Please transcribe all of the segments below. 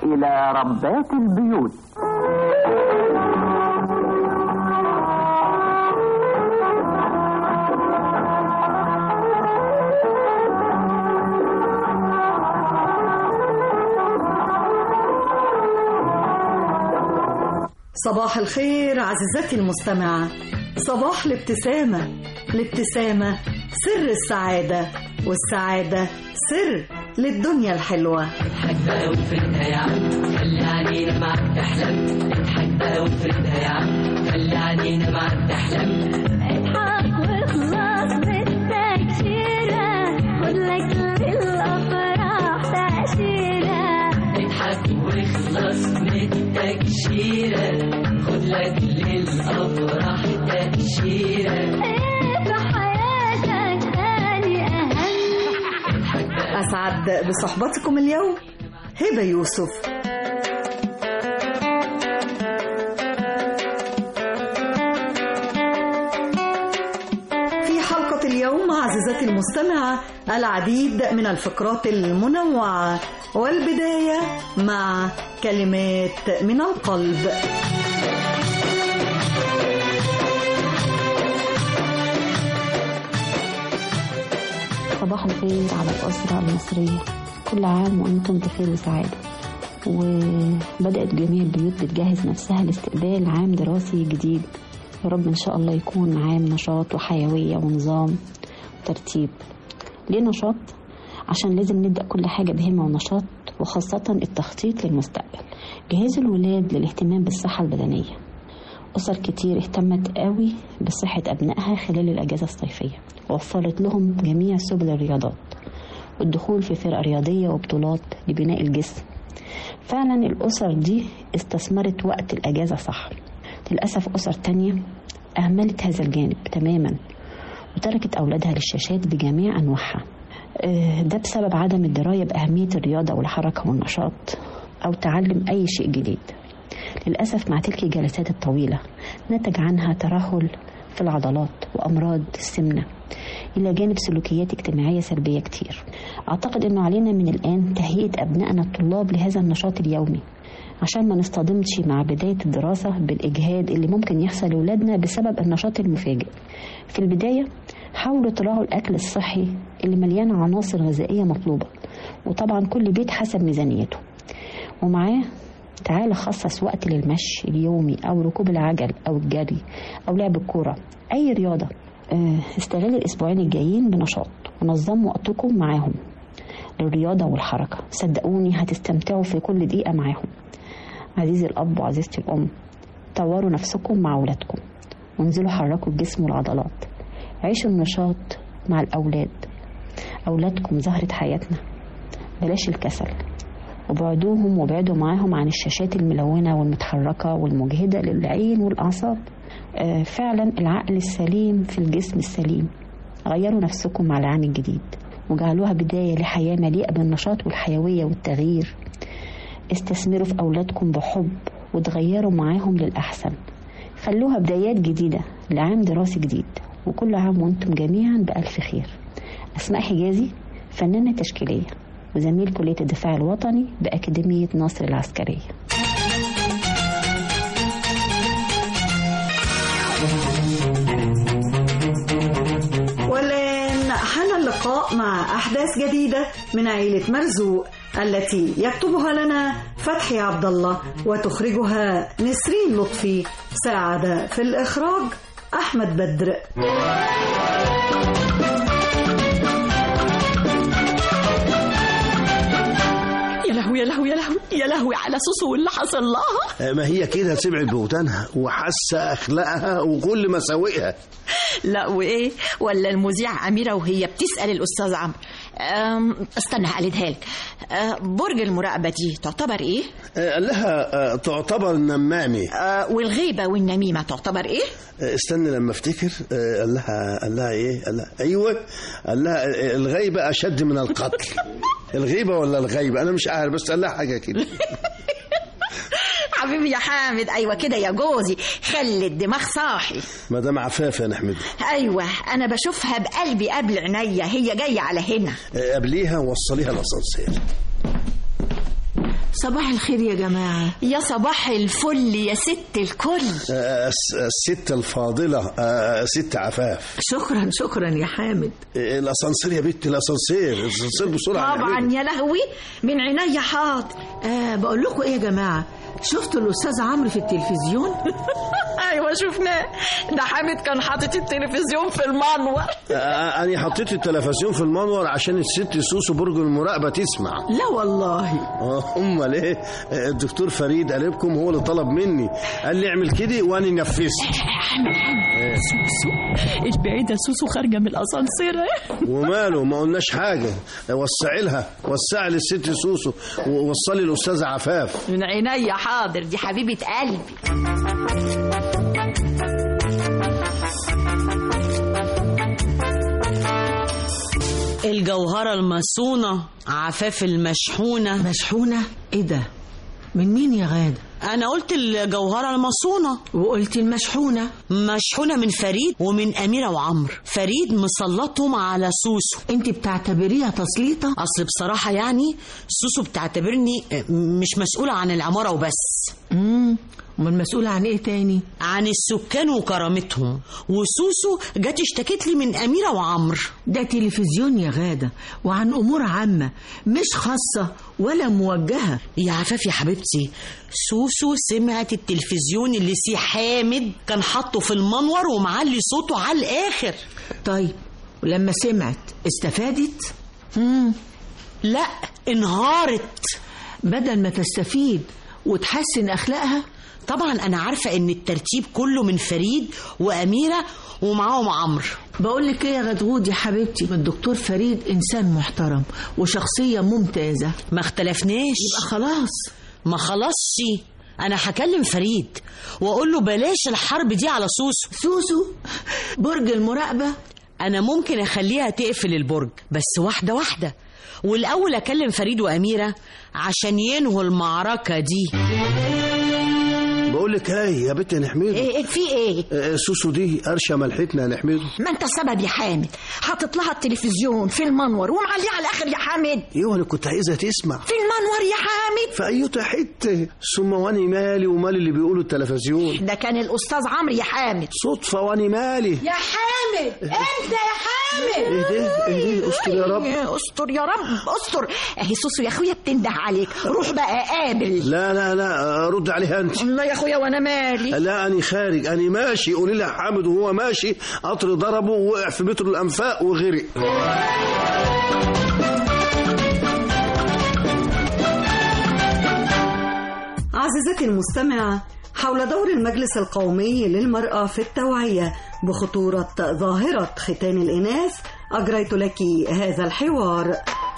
إلى ربات البيوت صباح الخير عزيزتي المستمعة صباح الابتسامة الابتسامة سر السعادة والسعادة سر للدنيا الحلوة اضحك بقى وافردها يا عم خلي علينا معاك تحلم اضحك بقى وافردها يا عم خلي علينا معاك تحلم اضحك واخلص بالتكشيرة خد لك للأفراح تأشيرة اضحك واخلص من التكشيرة خد لك للأفراح تأشيرة ايه في حياتك تاني أهم أسعد بصحبتكم اليوم هبة يوسف في حلقة اليوم عزيزتي المستمعة العديد من الفقرات المنوعة والبداية مع كلمات من القلب صباح الخير على الأسرة المصرية كل عام وأنتم بخير وسعادة وبدأت جميع البيوت بتجهز نفسها لاستقبال عام دراسي جديد يا رب إن شاء الله يكون عام نشاط وحيوية ونظام وترتيب ليه نشاط؟ عشان لازم نبدأ كل حاجة بهمة ونشاط وخاصة التخطيط للمستقبل جهزوا الولاد للاهتمام بالصحة البدنية أسر كتير اهتمت قوي بصحة أبنائها خلال الأجازة الصيفية ووفرت لهم جميع سبل الرياضات والدخول في فرق رياضية وبطولات لبناء الجسم فعلا الأسر دي استثمرت وقت الأجازة صح للأسف أسر تانية أهملت هذا الجانب تماما وتركت أولادها للشاشات بجميع أنواعها آه، ده بسبب عدم الدراية بأهمية الرياضة والحركة والنشاط أو تعلم أي شيء جديد للأسف مع تلك الجلسات الطويلة نتج عنها ترهل في العضلات وأمراض السمنة إلى جانب سلوكيات اجتماعية سلبية كتير أعتقد أنه علينا من الآن تهيئة أبنائنا الطلاب لهذا النشاط اليومي عشان ما نصطدمش مع بداية الدراسة بالإجهاد اللي ممكن يحصل لأولادنا بسبب النشاط المفاجئ في البداية حاولوا تراعوا الأكل الصحي اللي مليان عناصر غذائية مطلوبة وطبعا كل بيت حسب ميزانيته ومعاه تعال خصص وقت للمشي اليومي أو ركوب العجل أو الجري أو لعب الكورة أي رياضة آه، استغل الأسبوعين الجايين بنشاط ونظموا وقتكم معاهم للرياضة والحركة صدقوني هتستمتعوا في كل دقيقة معاهم عزيزي الأب وعزيزتي الأم طوروا نفسكم مع أولادكم وانزلوا حركوا الجسم والعضلات عيشوا النشاط مع الأولاد أولادكم زهرة حياتنا بلاش الكسل وبعدوهم وابعدوا معاهم عن الشاشات الملونة والمتحركة والمجهدة للعين والأعصاب آه، فعلا العقل السليم في الجسم السليم غيروا نفسكم مع العام الجديد وجعلوها بداية لحياة مليئة بالنشاط والحيوية والتغيير استثمروا في أولادكم بحب وتغيروا معاهم للأحسن خلوها بدايات جديدة لعام دراسي جديد وكل عام وانتم جميعا بألف خير أسماء حجازي فنانة تشكيلية وزميل كلية الدفاع الوطني بأكاديمية ناصر العسكرية والآن حان اللقاء مع أحداث جديدة من عيلة مرزوق التي يكتبها لنا فتحي عبد الله وتخرجها نسرين لطفي ساعد في الإخراج أحمد بدر يا لهوي يا لهوي يا لهوي يا لهوي على سوسو واللي حصل لها ما هي كده سمعت بوتانها وحاسه اخلاقها وكل مساوئها لا وايه ولا المذيعة أميرة وهي بتسأل الأستاذ عمرو أم، استنى هقلدها لك أه، برج المراقبة دي تعتبر ايه؟ آه، قال لها آه، تعتبر نمامي أه، والغيبة والنميمة تعتبر ايه؟ آه، استني لما افتكر آه، قال لها قال لها ايه قال لها ايوه قال لها آه، الغيبه اشد من القتل الغيبه ولا الغيبه انا مش عارف بس قال لها حاجه كده حبيبي يا حامد ايوه كده يا جوزي خلي الدماغ صاحي مدام عفاف يا نحمد ايوه انا بشوفها بقلبي قبل عينيا هي جايه على هنا آه، قبليها وصليها الاسانسير صباح الخير يا جماعة يا صباح الفل يا ست الكل آه، الس- الست الفاضلة آه، ست عفاف شكرا شكرا يا حامد آه، الأسانسير يا بنت الأسانسير الأسانسير بسرعة طبعا نعمله. يا لهوي من عينيا حاضر آه بقول لكم ايه يا جماعة شفتوا الأستاذ عمرو في التلفزيون ايوه شفناه ده حامد كان حاطط التلفزيون في المنور آه، أنا حطيت التلفزيون في المنور عشان الست سوسو برج المراقبة تسمع لا والله آه، امال ايه آه، الدكتور فريد قريبكم هو اللي طلب مني قال لي اعمل كده وانا نفذت سوسو البعيدة سوسو خارجة من الأسانسير وماله ما قلناش حاجه وسعي لها وسعي للست سوسو ووصلي الاستاذه عفاف من عينيا حاضر دي حبيبة قلبي الجوهرة المصونة عفاف المشحونة مشحونة ايه ده من مين يا غادة أنا قلت الجوهرة المصونة وقلت المشحونة مشحونة من فريد ومن أميرة وعمرو فريد مسلطهم على سوسو انت بتعتبريها تسليطة أصل بصراحة يعني سوسو بتعتبرني مش مسؤولة عن العمارة وبس امم امال مسؤولة عن ايه تاني عن السكان وكرامتهم وسوسو جت اشتكت لي من أميرة وعمرو ده تلفزيون يا غادة وعن أمور عامة مش خاصة ولا موجهة يا عفاف يا حبيبتي سوسو سمعت التلفزيون اللي سي حامد كان حاطه في المنور ومعلي صوته على الآخر طيب ولما سمعت استفادت مم. لا انهارت بدل ما تستفيد وتحسن أخلاقها طبعا انا عارفه ان الترتيب كله من فريد واميره ومعاهم عمرو بقول لك ايه يا غدغود يا حبيبتي الدكتور فريد انسان محترم وشخصيه ممتازه ما اختلفناش يبقى خلاص ما خلصش انا هكلم فريد واقول له بلاش الحرب دي على سوسو سوسو برج المراقبه انا ممكن اخليها تقفل البرج بس واحده واحده والاول اكلم فريد واميره عشان ينهوا المعركه دي بقول لك ايه يا بنت يا نحمده إيه في ايه آه، سوسو دي قرشه ملحتنا يا نحمده ما انت السبب يا حامد حاطط لها التلفزيون في المنور ومعليه على الاخر يا حامد ايوه انا كنت عايزها تسمع في المنور يا حامد في ايوه حته ثم واني مالي ومال اللي بيقولوا التلفزيون ده كان الاستاذ عمرو يا حامد صدفه واني مالي يا حامد انت يا حامد ايه ده ايه ده استر يا رب يا استر يا رب استر اهي سوسو يا اخويا بتنده عليك روح بقى قابل لا لا لا رد عليها انت لا يا اخويا وانا مالي لا أنا خارج أنا ماشي قولي لها حامد وهو ماشي قطر ضربه ووقع في مترو الأنفاق وغرق عزيزتي المستمعة حول دور المجلس القومي للمرأة في التوعية بخطورة ظاهرة ختان الإناث أجريت لك هذا الحوار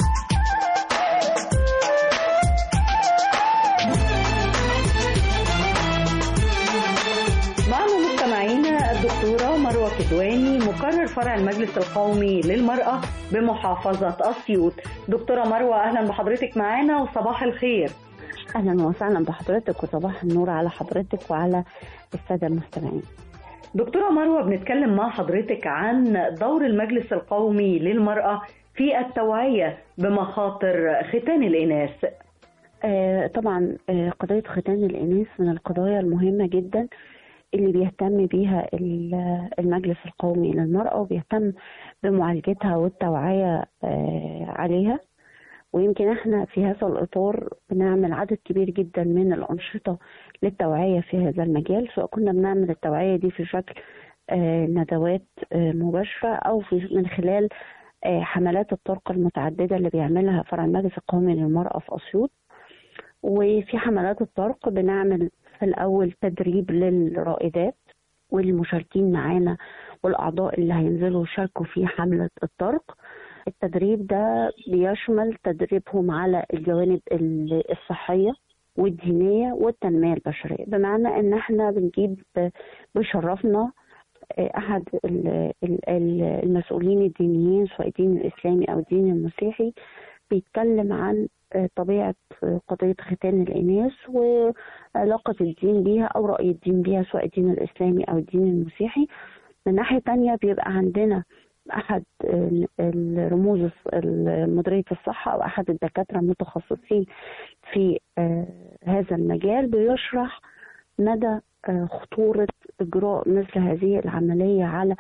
معنا مستمعينا الدكتورة مروة كدواني مقرر فرع المجلس القومي للمرأة بمحافظة أسيوط دكتورة مروة أهلا بحضرتك معانا وصباح الخير اهلا وسهلا بحضرتك وصباح النور على حضرتك وعلى الساده المستمعين دكتورة مروة بنتكلم مع حضرتك عن دور المجلس القومي للمرأة في التوعية بمخاطر ختان الإناث آه طبعا آه قضيه ختان الاناث من القضايا المهمه جدا اللي بيهتم بيها ال- المجلس القومي للمراه وبيهتم بمعالجتها والتوعيه آه عليها ويمكن احنا في هذا الاطار بنعمل عدد كبير جدا من الانشطه للتوعيه في هذا المجال سواء كنا بنعمل التوعيه دي في شكل آه، ندوات آه، مباشره او في من خلال آه، حملات الطرق المتعدده اللي بيعملها فرع المجلس القومي للمراه في اسيوط وفي حملات الطرق بنعمل في الاول تدريب للرائدات والمشاركين معانا والاعضاء اللي هينزلوا يشاركوا في حمله الطرق التدريب ده بيشمل تدريبهم على الجوانب ال- الصحية والدينية والتنمية البشرية بمعنى ان احنا بنجيب بشرفنا آه، احد ال- ال- ال- المسؤولين الدينيين سواء الدين الاسلامي او الدين المسيحي بيتكلم عن آه، طبيعة آه، قضية ختان الإناث وعلاقة الدين بيها أو رأي الدين بيها سواء الدين الإسلامي أو الدين المسيحي من ناحية تانية بيبقى عندنا احد ال- الرموز الص- ال- مديريه الصحه او احد الدكاتره المتخصصين في آه، هذا المجال بيشرح مدى آه، خطوره اجراء مثل هذه العمليه على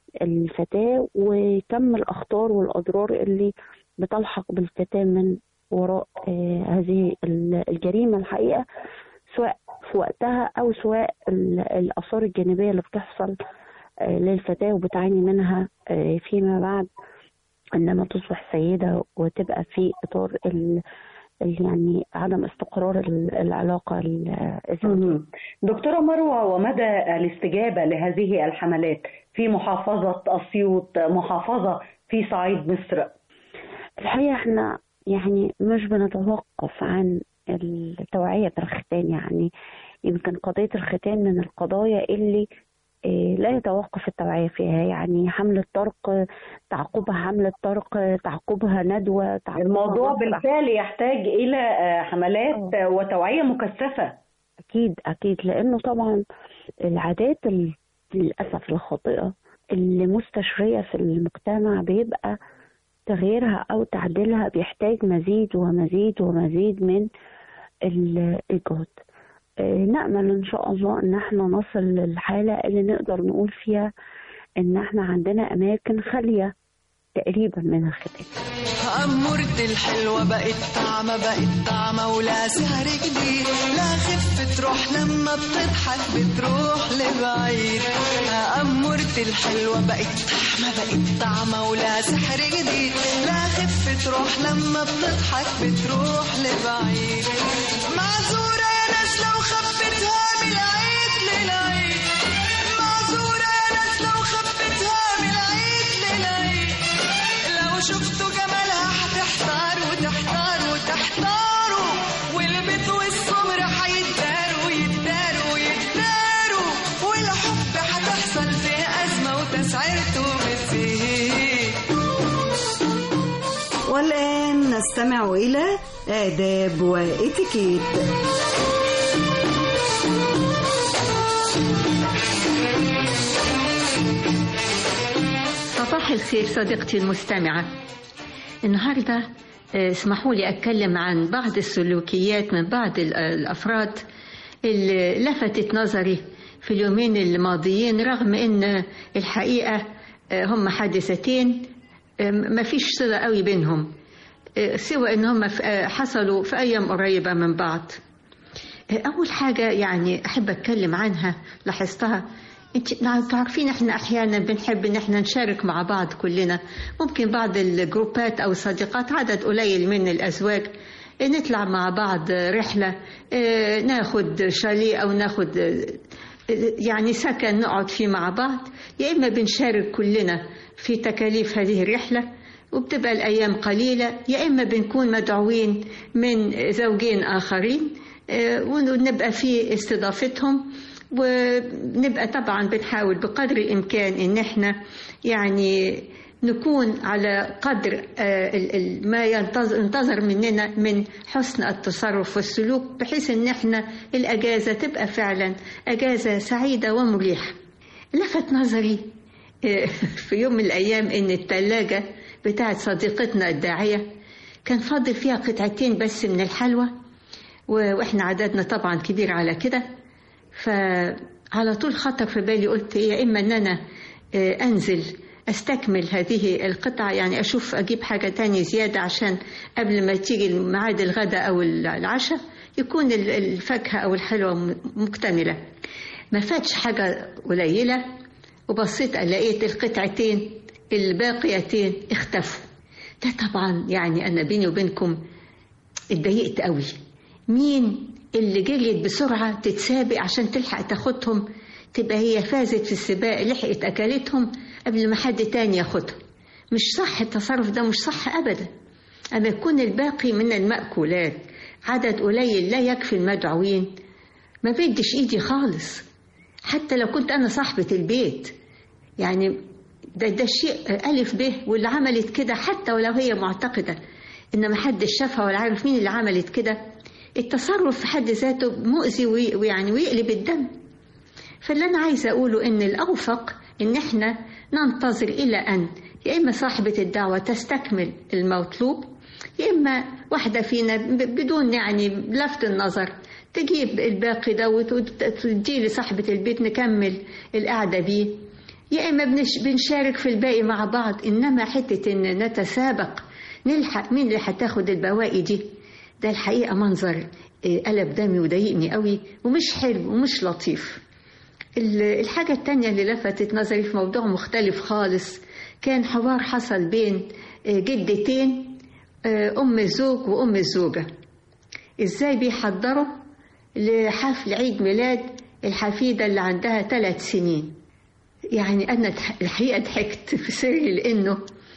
الفتاه وكم الاخطار والاضرار اللي بتلحق بالفتاه من وراء آه، هذه ال- الجريمه الحقيقه سواء في وقتها او سواء ال- الاثار الجانبيه اللي بتحصل آه، للفتاه وبتعاني منها آه، فيما بعد عندما تصبح سيده وتبقى في اطار ال ال- يعني عدم استقرار ال- العلاقه ال- الزوجيه دكتورة مروة ومدى الاستجابة لهذه الحملات في محافظة أسيوط محافظة في صعيد مصر الحقيقة احنا يعني مش بنتوقف عن التوعية بالختان يعني يمكن قضية الختان من القضايا اللي إيه، لا يتوقف التوعية فيها يعني حملة طرق تعقبها حملة طرق تعقبها ندوة تعقبها الموضوع مسرح. بالفعل يحتاج إلى آه، حملات آه، وتوعية مكثفة أكيد أكيد لأنه طبعا العادات ال- للأسف الخاطئة اللي مستشرية في المجتمع بيبقى تغييرها أو تعديلها بيحتاج مزيد ومزيد ومزيد من ال- الجهد آه، نأمل إن شاء الله إن احنا نصل للحالة اللي نقدر نقول فيها إن احنا عندنا أماكن خالية تقريبا من الختان أمورتي الحلوة بقت طعمة بقت طعمة ولا سهر جديد لا خفة روح لما بتضحك بتروح لبعيد أمورتي الحلوة بقت طعمة بقت طعمة ولا سحر جديد لا خفة روح لما بتضحك بتروح لبعيد معذورة يا ناس لو خفتها من العيد للعيد معذورة يا ناس لو خفتها من العيد للعيد لو شفتوا جمالها هتحتاروا وتحتاروا وتحتاروا والبيت والسمر هيتداروا يتداروا يتداروا والحب هتحصل فيه أزمة وتسعيرته بتزيد والآن نستمع إلى آداب وإتيكيت صباح الخير صديقتي المستمعة النهاردة آه، اسمحوا لي أتكلم عن بعض السلوكيات من بعض ال- الأفراد اللي لفتت نظري في اليومين الماضيين رغم أن الحقيقة آه، هم حادثتين آه، ما فيش صلة قوي بينهم آه، سوى أن هم في- آه، حصلوا في أيام قريبة من بعض أول حاجة يعني أحب أتكلم عنها لاحظتها انت نعم، تعرفين احنا احيانا بنحب ان احنا نشارك مع بعض كلنا ممكن بعض الجروبات او الصديقات عدد قليل من الازواج اه، نطلع مع بعض رحلة اه، ناخد شاليه او ناخد اه، يعني سكن نقعد فيه مع بعض يا اما بنشارك كلنا في تكاليف هذه الرحلة وبتبقى الأيام قليلة يا إما بنكون مدعوين من زوجين آخرين آه، ونبقى في استضافتهم ونبقى طبعا بنحاول بقدر الإمكان إن احنا يعني نكون على قدر آه، ال- ال- ما ينتظر ينتظر مننا من حسن التصرف والسلوك بحيث ان احنا الاجازه تبقى فعلا اجازه سعيده ومريحه. لفت نظري آه، في يوم من الايام ان الثلاجه بتاعت صديقتنا الداعيه كان فاضل فيها قطعتين بس من الحلوى و- واحنا عددنا طبعا كبير على كده فعلى طول خطر في بالي قلت يا اما ان انا آه، انزل استكمل هذه القطعة يعني اشوف اجيب حاجة تانية زيادة عشان قبل ما تيجي ميعاد الغداء او العشاء يكون ال- الفاكهة او الحلوى م- مكتملة ما فاتش حاجة قليلة وبصيت لقيت القطعتين الباقيتين اختفوا ده طبعا يعني انا بيني وبينكم اتضايقت قوي مين اللي جريت بسرعة تتسابق عشان تلحق تاخدهم تبقى هي فازت في السباق لحقت أكلتهم قبل ما حد تاني ياخدهم مش صح التصرف ده مش صح أبدا أما يكون الباقي من المأكولات عدد قليل لا يكفي المدعوين ما بدش إيدي خالص حتى لو كنت أنا صاحبة البيت يعني ده ده شيء ألف به واللي عملت كده حتى ولو هي معتقدة إن محدش شافها ولا عارف مين اللي عملت كده التصرف في حد ذاته مؤذي وي- ويعني ويقلب الدم فاللي أنا عايزة أقوله إن الأوفق إن إحنا ننتظر إلى أن يا إما صاحبة الدعوة تستكمل المطلوب يا إما واحدة فينا ب- بدون يعني لفت النظر تجيب الباقي ده وتديه لصاحبة البيت نكمل القعدة بيه يا إما بنش بنشارك في الباقي مع بعض إنما حتة إن نتسابق نلحق مين اللي هتاخد البواقي دي ده الحقيقة منظر آه، قلب دمي وضايقني قوي ومش حلو ومش لطيف ال- الحاجة التانية اللي لفتت نظري في موضوع مختلف خالص كان حوار حصل بين آه، جدتين آه، أم الزوج وأم الزوجة إزاي بيحضروا لحفل عيد ميلاد الحفيدة اللي عندها ثلاث سنين يعني أنا ضح- الحقيقة ضحكت في سري لأنه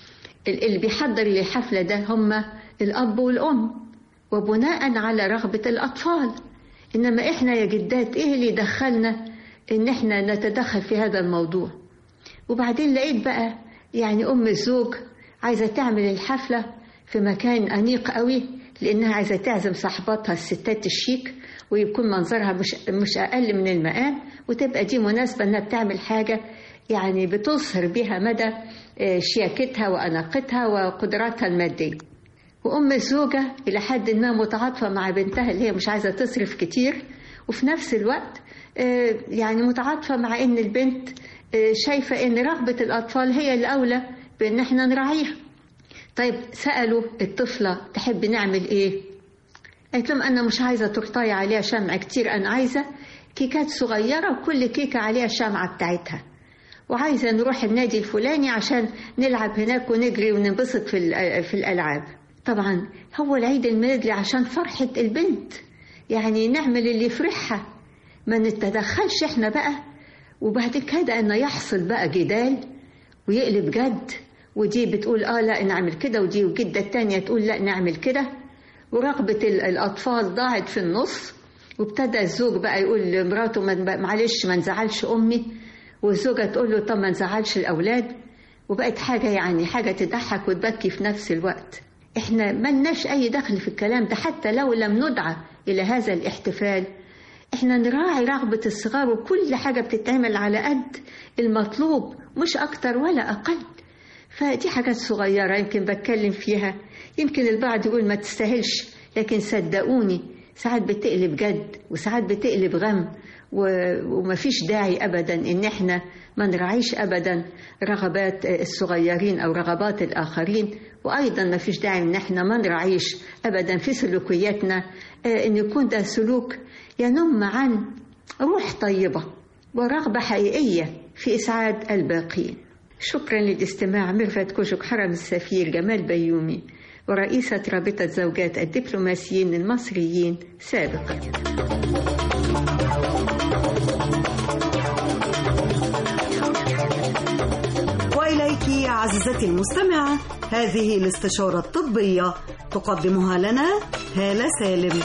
ال- اللي بيحضر للحفلة ده هم الأب والأم وبناء على رغبة الأطفال إنما إحنا يا جدات إيه اللي دخلنا إن إحنا نتدخل في هذا الموضوع وبعدين لقيت بقى يعني أم الزوج عايزة تعمل الحفلة في مكان أنيق قوي لأنها عايزة تعزم صاحباتها الستات الشيك ويكون منظرها مش, مش أقل من المقام وتبقى دي مناسبة إنها بتعمل حاجة يعني بتظهر بها مدى آه، شياكتها وأناقتها وقدراتها المادية وأم الزوجة إلى حد ما متعاطفة مع بنتها اللي هي مش عايزة تصرف كتير وفي نفس الوقت آه، يعني متعاطفة مع إن البنت آه، شايفة إن رغبة الأطفال هي الأولى بإن إحنا نراعيها طيب سألوا الطفلة تحب نعمل إيه؟ قالت لهم أنا مش عايزة تورتاية عليها شمع كتير أنا عايزة كيكات صغيرة وكل كيكة عليها الشمعة بتاعتها وعايزة نروح النادي الفلاني عشان نلعب هناك ونجري وننبسط في الأ- في الألعاب طبعا هو العيد الميلاد اللي عشان فرحة البنت يعني نعمل اللي يفرحها ما نتدخلش احنا بقى وبعد كده انه يحصل بقى جدال ويقلب جد ودي بتقول اه لا نعمل كده ودي وجدة التانية تقول لا نعمل كده ورغبة ال- الأطفال ضاعت في النص وابتدى الزوج بقى يقول لمراته ما- معلش ما نزعلش أمي والزوجة تقول له طب ما نزعلش الأولاد وبقت حاجة يعني حاجة تضحك وتبكي في نفس الوقت احنا ملناش أي دخل في الكلام ده حتى لو لم ندعى إلى هذا الاحتفال احنا نراعي رغبة الصغار وكل حاجة بتتعمل على قد المطلوب مش أكتر ولا أقل فدي حاجات صغيرة يمكن بتكلم فيها يمكن البعض يقول ما تستاهلش لكن صدقوني ساعات بتقلب جد وساعات بتقلب غم و- ومفيش داعي أبدا إن احنا ما نراعيش أبدا رغبات الصغيرين أو رغبات الآخرين وأيضا مفيش داعي إن احنا ما نراعيش أبدا في سلوكياتنا آه، إن يكون ده سلوك ينم عن روح طيبة ورغبة حقيقية في إسعاد الباقين شكرا للاستماع ميرفت كوشك حرم السفير جمال بيومي ورئيسة رابطة زوجات الدبلوماسيين المصريين سابقا وإليك عزيزتي المستمعة هذه الاستشارة الطبية تقدمها لنا هالة سالم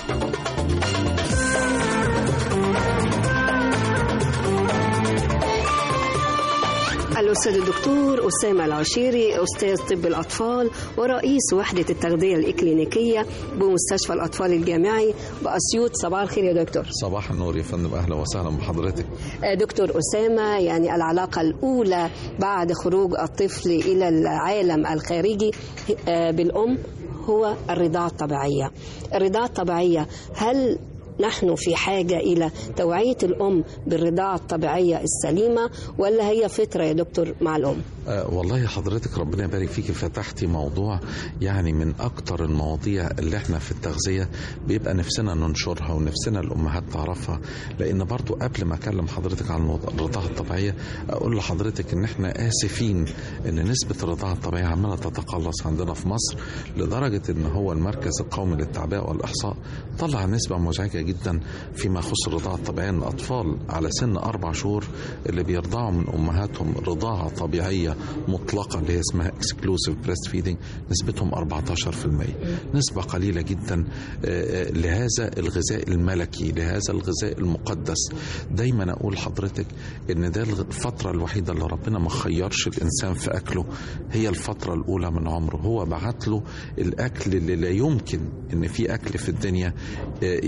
الأستاذ الدكتور أسامة العشيري أستاذ طب الأطفال ورئيس وحدة التغذية الإكلينيكية بمستشفى الأطفال الجامعي بأسيوط صباح الخير يا دكتور صباح النور يا فندم اهلا وسهلا بحضرتك آه، دكتور أسامة يعني العلاقة الأولى بعد خروج الطفل إلى العالم الخارجي آه، بالأم هو الرضاعة الطبيعية الرضاعة الطبيعية هل نحن في حاجة إلى توعية الأم بالرضاعة الطبيعية السليمة ولا هي فطرة يا دكتور مع الأم؟ أه والله حضرتك ربنا يبارك فيك فتحتي موضوع يعني من اكتر المواضيع اللي احنا في التغذيه بيبقى نفسنا ننشرها ونفسنا الامهات تعرفها لان برضو قبل ما اكلم حضرتك عن الموضوع- الرضاعه الطبيعيه اقول لحضرتك ان احنا اسفين ان نسبه الرضاعه الطبيعيه عماله تتقلص عندنا في مصر لدرجه ان هو المركز القومي للتعبئه والاحصاء طلع نسبه مزعجه جدا فيما يخص الرضاعه الطبيعيه ان الاطفال على سن اربع شهور اللي بيرضعوا من امهاتهم رضاعه طبيعيه مطلقه اللي هي اسمها اكسكلوسيف بريست فيدنج نسبتهم 14% نسبه قليله جدا آه، آه، لهذا الغذاء الملكي لهذا الغذاء المقدس دايما اقول لحضرتك ان ده الفتره الوحيده اللي ربنا ما خيرش الانسان في اكله هي الفتره الاولى من عمره هو بعت له الاكل اللي لا يمكن ان في اكل في الدنيا آه، يقدر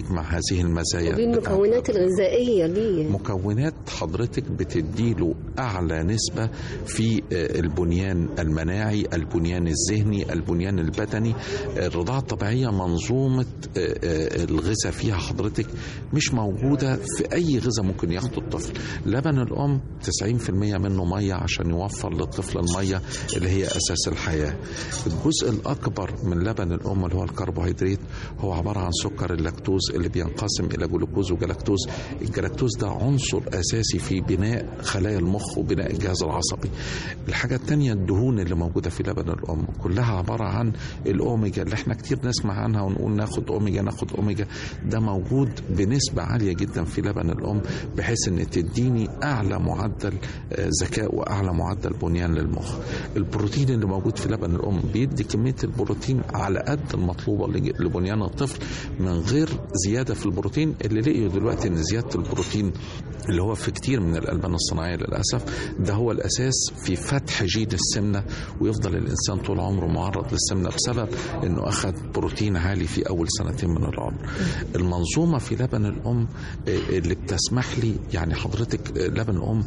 يجمع هذه المزايا ودي المكونات الغذائية ليه مكونات حضرتك بتديله أعلى نسبة في آه، البنيان المناعي البنيان الذهني البنيان البدني الرضاعة الطبيعية منظومة آه، آه، الغذاء فيها حضرتك مش موجودة في أي غذاء ممكن ياخده الطفل لبن الأم 90% منه مية عشان يوفر للطفل المية اللي هي أساس الحياة الجزء الأكبر من لبن الأم اللي هو الكربوهيدرات هو عبارة عن سكر اللاكتوز اللي بينقسم إلى جلوكوز وجلاكتوز الجلاكتوز ده عنصر أساسي في بناء خلايا المخ وبناء الجهاز العصبي الحاجة التانية الدهون اللي موجودة في لبن الأم كلها عبارة عن الأوميجا اللي احنا كتير نسمع عنها ونقول ناخد أوميجا ناخد أوميجا ده موجود بنسبة عالية جدا في لبن الأم بحيث ان تديني أعلى معدل آه، ذكاء وأعلى معدل بنيان للمخ البروتين اللي موجود في لبن الأم بيدي كمية البروتين على قد المطلوبة لج- لبنيان الطفل من غير زيادة في البروتين اللي لقيوا دلوقتي ان زيادة البروتين اللي هو في كتير من الألبان الصناعية للأسف ده هو الأساس في فتح جين السمنة ويفضل الإنسان طول عمره معرض للسمنة بسبب إنه أخذ بروتين عالي في أول سنتين من العمر المنظومة في لبن الأم آه، اللي بتسمح لي يعني حضرتك آه، لبن الأم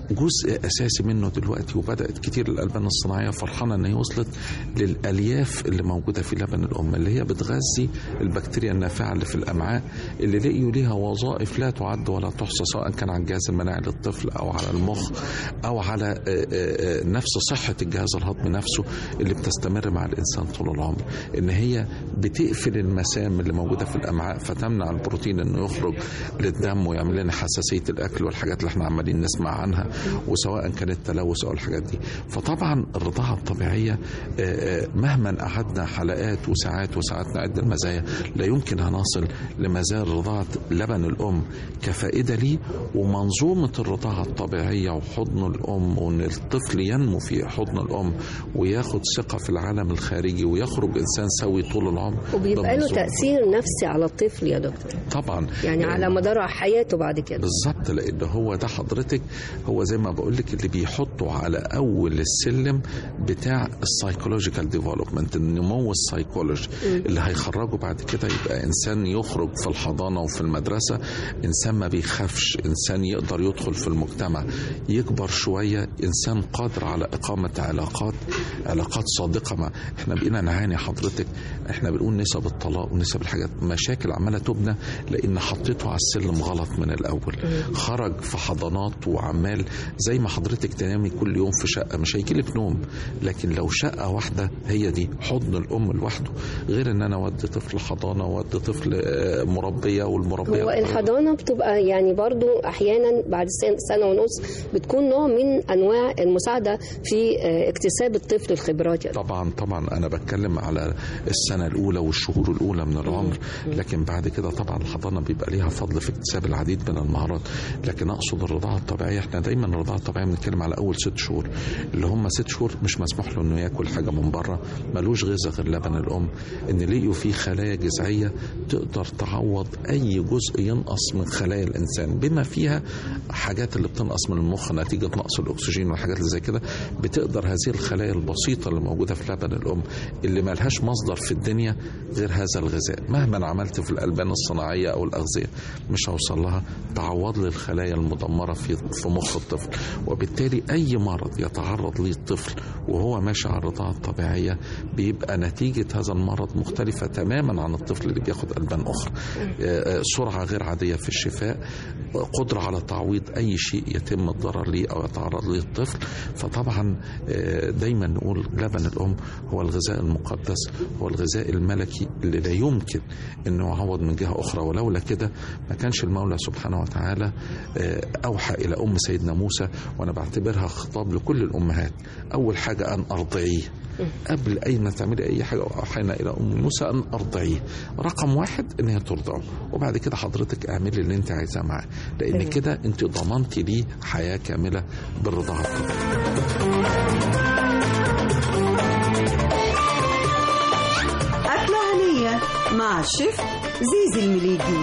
جزء أساسي منه دلوقتي وبدأت كتير الألبان الصناعية فرحانة إن هي وصلت للألياف اللي موجودة في لبن الأم اللي هي بتغذي البكتيريا النافعة اللي في الأمعاء اللي لقيوا ليها وظائف لا تعد ولا تحصى سواء كان على الجهاز المناعي للطفل أو على المخ أو على آه، آه، آه، نفس صحة الجهاز الهضمي نفسه اللي بتستمر مع الإنسان طول العمر إن هي بتقفل المسام اللي موجودة في الأمعاء فتمنع البروتين إنه يخرج للدم ويعمل لنا حساسية الأكل والحاجات اللي احنا عمالين نسمع عنها وسواء كانت تلوث أو الحاجات دي فطبعا الرضاعة الطبيعية آه، آه، مهما قعدنا حلقات وساعات وساعات نعد المزايا لا يمكن هنصل لمزايا رضاعة لبن الأم كفائدة ليه ومنظومة الرضاعة الطبيعية وحضن الأم وإن الطفل ينمو في حضن الأم وياخد ثقة في العالم الخارجي ويخرج إنسان سوي طول العمر وبيبقى ده له منظومة. تأثير نفسي على الطفل يا دكتور طبعا يعني على مدار حياته بعد كده بالظبط لان هو ده حضرتك هو زي ما بقول لك اللي بيحطه على اول السلم بتاع السايكولوجيكال ديفلوبمنت النمو السايكولوجي مم. اللي هيخرجه بعد كده يبقى انسان يخرج في الحضانه وفي المدرسه انسان ما بيخافش انسان يقدر يدخل في المجتمع يكبر شويه انسان قادر على اقامه علاقات علاقات صادقه مع احنا بقينا نعاني حضرتك احنا بنقول نسب الطلاق ونسب الحاجات مشاكل عماله تبنى لان حطيته على السلم غلط من الاول خرج في حضانات وعمال زي ما حضرتك تنامي كل يوم في شقه مش هيجيلك نوم لكن لو شقه واحده هي دي حضن الام لوحده غير ان انا اودي طفل حضانه واودي طفل آه، مربيه والمربيه هو الحضانة بتبقى يعني برضو أحيانا بعد سنة, سنة ونص بتكون نوع من أنواع المساعدة في آه، اكتساب الطفل الخبرات يعني. طبعا طبعا انا بتكلم على السنه الاولى والشهور الاولى من العمر لكن بعد كده طبعا الحضانه بيبقى ليها فضل في اكتساب العديد من المهارات لكن اقصد الرضاعه الطبيعيه احنا دايما الرضاعه الطبيعيه بنتكلم على اول ست شهور اللي هم ست شهور مش مسموح له انه ياكل حاجه من بره ملوش غذاء غير لبن الام ان لقيوا فيه خلايا جذعيه تقدر تعوض اي جزء ينقص من خلايا الانسان بما فيها حاجات اللي بتنقص من المخ نتيجه نقص الاكسجين والحاجات اللي زي كده بتقدر هذه الخلايا البسيطه اللي موجوده في لبن الام اللي ملهاش مصدر في الدنيا غير هذا الغذاء مهما عملت في الالبان الصناعيه او الاغذيه مش هوصل لها تعوض لي الخلايا المدمره في في مخ الطفل وبالتالي اي مرض يتعرض ليه الطفل وهو ماشي على الرضاعه الطبيعيه بيبقى نتيجه هذا المرض مختلفه تماما عن الطفل اللي بياخد البان اخرى آه، آه، سرعه غير عاديه في الشفاء قدره على تعويض اي شيء يتم الضرر ليه او يتعرض ليه الطفل فطبعا آه، دايما نقول لبن الام هو الغذاء المقدس هو الغذاء الملكي اللي لا يمكن انه يعوض من جهه اخرى ولولا كده ما كانش المولى سبحانه وتعالى آه، اوحى الى ام سيدنا موسى وانا بعتبرها خطاب لكل الامهات اول حاجه ان ارضعيه قبل اي ما تعملي اي حاجه اوحينا الى ام موسى ان ارضعيه رقم واحد ان هي ترضعه وبعد كده حضرتك اعملي اللي انت عايزاه معاه لان أيوة. كده انت ضمنتي ليه حياه كامله بالرضاعه أكلة هنية مع الشيف زيزي المليجي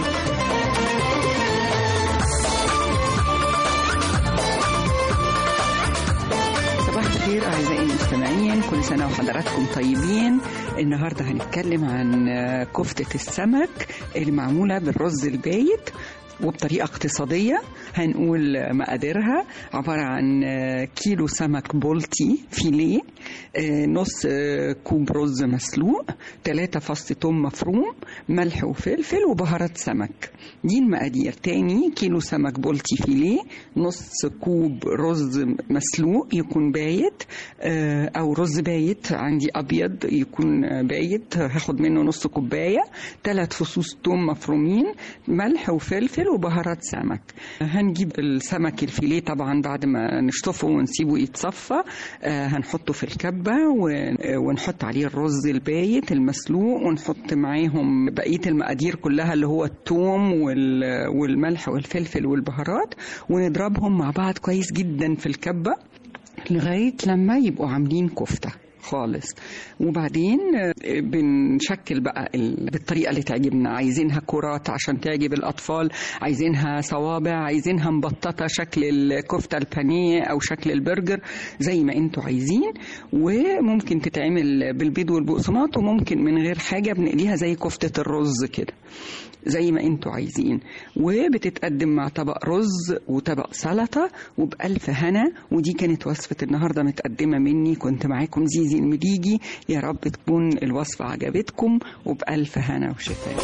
صباح الخير أعزائي المستمعين كل سنة وحضراتكم طيبين النهاردة هنتكلم عن آه، كفتة السمك اللي معمولة بالرز البايت وبطريقة اقتصادية هنقول مقاديرها عبارة عن آه، كيلو سمك بولتي فيليه آه، نص آه، كوب رز مسلوق ثلاثة فص توم مفروم ملح وفلفل وبهارات سمك دي المقادير تاني كيلو سمك بولتي فيليه نص كوب رز مسلوق يكون بايت آه، او رز بايت عندي ابيض يكون آه، بايت هاخد منه نص كوبايه ثلاث فصوص توم مفرومين ملح وفلفل وبهارات سمك هنجيب السمك الفيليه طبعا بعد ما نشطفه ونسيبه يتصفى آه، هنحطه في الكبه و- ونحط عليه الرز البايت المسلوق ونحط معاهم بقيه المقادير كلها اللي هو الثوم وال- والملح والفلفل والبهارات ونضربهم مع بعض كويس جدا في الكبه لغايه لما يبقوا عاملين كفته خالص وبعدين آه، بنشكل بقى ال- بالطريقه اللي تعجبنا عايزينها كرات عشان تعجب الاطفال عايزينها صوابع عايزينها مبططه شكل الكفته البانيه او شكل البرجر زي ما انتوا عايزين وممكن تتعمل بالبيض والبقسماط وممكن من غير حاجه بنقليها زي كفته الرز كده زي ما انتوا عايزين وبتتقدم مع طبق رز وطبق سلطة وبألف هنا ودي كانت وصفة النهاردة متقدمة مني كنت معاكم زيزي المليجي يا رب تكون الوصفة عجبتكم وبألف هنا وشفاء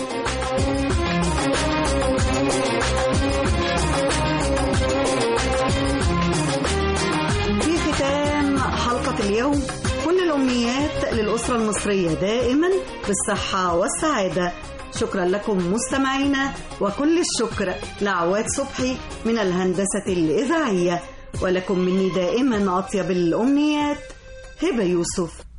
في ختام حلقة اليوم كل الأمنيات للأسرة المصرية دائما بالصحة والسعادة شكرا لكم مستمعينا وكل الشكر لعواد صبحي من الهندسة الإذاعية ولكم مني دائما أطيب الأمنيات هبة يوسف